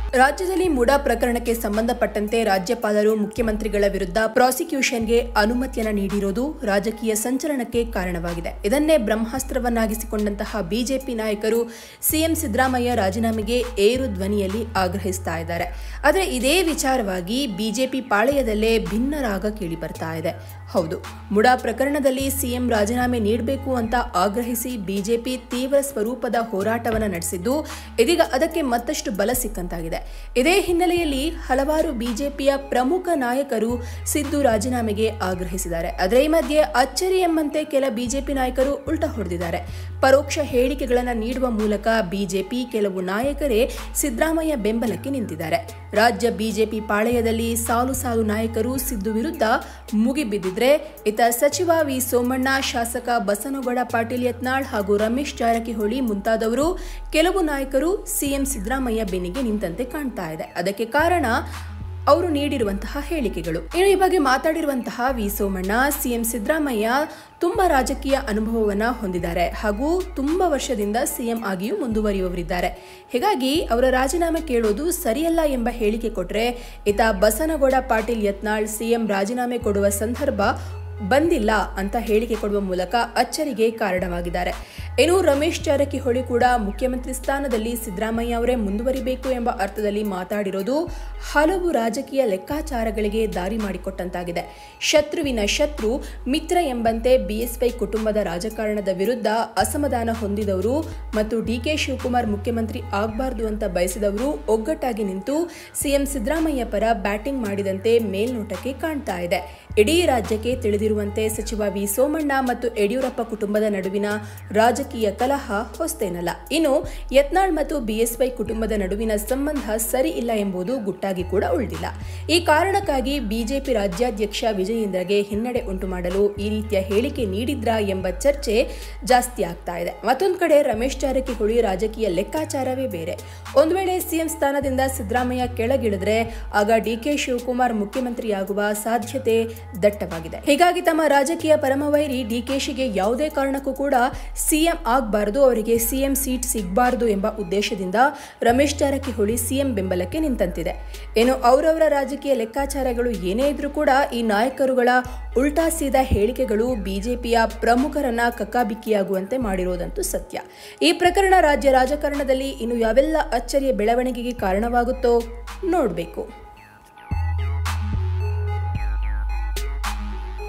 ರಾಜ್ಯದಲ್ಲಿ ಮುಡಾ ಪ್ರಕರಣಕ್ಕೆ ಸಂಬಂಧಪಟ್ಟಂತೆ ರಾಜ್ಯಪಾಲರು ಮುಖ್ಯಮಂತ್ರಿಗಳ ವಿರುದ್ಧ ಪ್ರಾಸಿಕ್ಯೂಷನ್ಗೆ ಅನುಮತಿಯನ್ನ ನೀಡಿರುವುದು ರಾಜಕೀಯ ಸಂಚಲನಕ್ಕೆ ಕಾರಣವಾಗಿದೆ ಇದನ್ನೇ ಬ್ರಹ್ಮಾಸ್ತ್ರವನ್ನಾಗಿಸಿಕೊಂಡಂತಹ ಬಿಜೆಪಿ ನಾಯಕರು ಸಿಎಂ ಸಿದ್ದರಾಮಯ್ಯ ರಾಜೀನಾಮೆಗೆ ಏರು ಧ್ವನಿಯಲ್ಲಿ ಆಗ್ರಹಿಸ್ತಾ ಇದ್ದಾರೆ ಆದರೆ ಇದೇ ವಿಚಾರವಾಗಿ ಬಿಜೆಪಿ ಪಾಳೆಯದಲ್ಲೇ ಭಿನ್ನ ರಾಗ ಕೇಳಿ ಬರ್ತಾ ಇದೆ ಹೌದು ಮುಡಾ ಪ್ರಕರಣದಲ್ಲಿ ಸಿಎಂ ರಾಜೀನಾಮೆ ನೀಡಬೇಕು ಅಂತ ಆಗ್ರಹಿಸಿ ಬಿಜೆಪಿ ತೀವ್ರ ಸ್ವರೂಪದ ಹೋರಾಟವನ್ನು ನಡೆಸಿದ್ದು ಇದೀಗ ಅದಕ್ಕೆ ಮತ್ತಷ್ಟು ಬಲ ಸಿಕ್ಕಂತಾಗಿದೆ ಇದೇ ಹಿನ್ನೆಲೆಯಲ್ಲಿ ಹಲವಾರು ಬಿಜೆಪಿಯ ಪ್ರಮುಖ ನಾಯಕರು ಸಿದ್ದು ರಾಜೀನಾಮೆಗೆ ಆಗ್ರಹಿಸಿದ್ದಾರೆ ಅದರ ಈ ಮಧ್ಯೆ ಅಚ್ಚರಿ ಎಂಬಂತೆ ಕೆಲ ಬಿಜೆಪಿ ನಾಯಕರು ಉಲ್ಟಾ ಹೊಡೆದಿದ್ದಾರೆ ಪರೋಕ್ಷ ಹೇಳಿಕೆಗಳನ್ನು ನೀಡುವ ಮೂಲಕ ಬಿಜೆಪಿ ಕೆಲವು ನಾಯಕರೇ ಸಿದ್ದರಾಮಯ್ಯ ಬೆಂಬಲಕ್ಕೆ ನಿಂತಿದ್ದಾರೆ ರಾಜ್ಯ ಬಿಜೆಪಿ ಪಾಳೆಯದಲ್ಲಿ ಸಾಲು ಸಾಲು ನಾಯಕರು ಸಿದ್ದು ವಿರುದ್ಧ ಮುಗಿಬಿದ್ದಿದ್ರೆ ಇತ ಸಚಿವ ವಿ ಸೋಮಣ್ಣ ಶಾಸಕ ಬಸನಗೌಡ ಪಾಟೀಲ್ ಯತ್ನಾಳ್ ಹಾಗೂ ರಮೇಶ್ ಜಾರಕಿಹೊಳಿ ಮುಂತಾದವರು ಕೆಲವು ನಾಯಕರು ಸಿಎಂ ಸಿದ್ದರಾಮಯ್ಯ ಬೆನ್ನಿಗೆ ನಿಂತಂತೆ ಕಾಣ್ತಾ ಇದೆ ಅದಕ್ಕೆ ಕಾರಣ ಅವರು ನೀಡಿರುವಂತಹ ಹೇಳಿಕೆಗಳು ಇನ್ನು ಈ ಬಗ್ಗೆ ಮಾತಾಡಿರುವಂತಹ ವಿ ಸೋಮಣ್ಣ ಸಿಎಂ ಸಿದ್ದರಾಮಯ್ಯ ತುಂಬಾ ರಾಜಕೀಯ ಅನುಭವವನ್ನ ಹೊಂದಿದ್ದಾರೆ ಹಾಗೂ ತುಂಬಾ ವರ್ಷದಿಂದ ಸಿಎಂ ಆಗಿಯೂ ಮುಂದುವರಿಯುವವರಿದ್ದಾರೆ ಹೀಗಾಗಿ ಅವರ ರಾಜೀನಾಮೆ ಕೇಳೋದು ಸರಿಯಲ್ಲ ಎಂಬ ಹೇಳಿಕೆ ಕೊಟ್ರೆ ಇತ ಬಸನಗೌಡ ಪಾಟೀಲ್ ಯತ್ನಾಳ್ ಸಿಎಂ ರಾಜೀನಾಮೆ ಕೊಡುವ ಸಂದರ್ಭ ಬಂದಿಲ್ಲ ಅಂತ ಹೇಳಿಕೆ ಕೊಡುವ ಮೂಲಕ ಅಚ್ಚರಿಗೆ ಕಾರಣವಾಗಿದ್ದಾರೆ ಇನ್ನು ರಮೇಶ್ ಜಾರಕಿಹೊಳಿ ಕೂಡ ಮುಖ್ಯಮಂತ್ರಿ ಸ್ಥಾನದಲ್ಲಿ ಸಿದ್ದರಾಮಯ್ಯ ಅವರೇ ಮುಂದುವರಿಬೇಕು ಎಂಬ ಅರ್ಥದಲ್ಲಿ ಮಾತಾಡಿರೋದು ಹಲವು ರಾಜಕೀಯ ಲೆಕ್ಕಾಚಾರಗಳಿಗೆ ದಾರಿ ಮಾಡಿಕೊಟ್ಟಂತಾಗಿದೆ ಶತ್ರುವಿನ ಶತ್ರು ಮಿತ್ರ ಎಂಬಂತೆ ಬಿಎಸ್ವೈ ಕುಟುಂಬದ ರಾಜಕಾರಣದ ವಿರುದ್ಧ ಅಸಮಾಧಾನ ಹೊಂದಿದವರು ಮತ್ತು ಡಿಕೆ ಶಿವಕುಮಾರ್ ಮುಖ್ಯಮಂತ್ರಿ ಆಗಬಾರ್ದು ಅಂತ ಬಯಸಿದವರು ಒಗ್ಗಟ್ಟಾಗಿ ನಿಂತು ಸಿಎಂ ಸಿದ್ದರಾಮಯ್ಯ ಪರ ಬ್ಯಾಟಿಂಗ್ ಮಾಡಿದಂತೆ ಮೇಲ್ನೋಟಕ್ಕೆ ಕಾಣ್ತಾ ಇದೆ ಇಡೀ ರಾಜ್ಯಕ್ಕೆ ತಿಳಿದಿರುವಂತೆ ಸಚಿವ ವಿ ಸೋಮಣ್ಣ ಮತ್ತು ಯಡಿಯೂರಪ್ಪ ಕುಟುಂಬದ ನಡುವಿನ ರಾಜಕೀಯ ಕಲಹ ಹೊಸ್ತೇನಲ್ಲ ಇನ್ನು ಯತ್ನಾಳ್ ಮತ್ತು ಬಿಎಸ್ವೈ ಕುಟುಂಬದ ನಡುವಿನ ಸಂಬಂಧ ಸರಿ ಇಲ್ಲ ಎಂಬುದು ಗುಟ್ಟಾಗಿ ಕೂಡ ಉಳಿದಿಲ್ಲ ಈ ಕಾರಣಕ್ಕಾಗಿ ಬಿಜೆಪಿ ರಾಜ್ಯಾಧ್ಯಕ್ಷ ವಿಜಯೇಂದ್ರಗೆ ಹಿನ್ನಡೆ ಉಂಟು ಮಾಡಲು ಈ ರೀತಿಯ ಹೇಳಿಕೆ ನೀಡಿದ್ರಾ ಎಂಬ ಚರ್ಚೆ ಜಾಸ್ತಿ ಆಗ್ತಾ ಇದೆ ಮತ್ತೊಂದು ಕಡೆ ರಮೇಶ್ ಜಾರಕಿಹೊಳಿ ರಾಜಕೀಯ ಲೆಕ್ಕಾಚಾರವೇ ಬೇರೆ ಒಂದು ವೇಳೆ ಸಿಎಂ ಸ್ಥಾನದಿಂದ ಸಿದ್ದರಾಮಯ್ಯ ಕೆಳಗಿಳಿದ್ರೆ ಆಗ ಡಿಕೆ ಶಿವಕುಮಾರ್ ಮುಖ್ಯಮಂತ್ರಿಯಾಗುವ ಸಾಧ್ಯತೆ ದಟ್ಟವಾಗಿದೆ ಹೀಗಾಗಿ ತಮ್ಮ ರಾಜಕೀಯ ಪರಮವೈರಿ ಡಿಕೆಶಿಗೆ ಯಾವುದೇ ಕಾರಣಕ್ಕೂ ಕೂಡ ಸಿಎಂ ಆಗಬಾರದು ಅವರಿಗೆ ಸಿಎಂ ಸೀಟ್ ಸಿಗಬಾರದು ಎಂಬ ಉದ್ದೇಶದಿಂದ ರಮೇಶ್ ಜಾರಕಿಹೊಳಿ ಸಿಎಂ ಬೆಂಬಲಕ್ಕೆ ನಿಂತಂತಿದೆ ಏನು ಅವರವರ ರಾಜಕೀಯ ಲೆಕ್ಕಾಚಾರಗಳು ಏನೇ ಇದ್ರೂ ಕೂಡ ಈ ನಾಯಕರುಗಳ ಉಲ್ಟಾ ಸೀದಾ ಹೇಳಿಕೆಗಳು ಬಿಜೆಪಿಯ ಪ್ರಮುಖರನ್ನ ಕಕ್ಕಾಬಿಕ್ಕಿಯಾಗುವಂತೆ ಮಾಡಿರೋದಂತೂ ಸತ್ಯ ಈ ಪ್ರಕರಣ ರಾಜ್ಯ ರಾಜಕಾರಣದಲ್ಲಿ ಇನ್ನು ಯಾವೆಲ್ಲ ಅಚ್ಚರಿಯ ಬೆಳವಣಿಗೆಗೆ ಕಾರಣವಾಗುತ್ತೋ ನೋಡಬೇಕು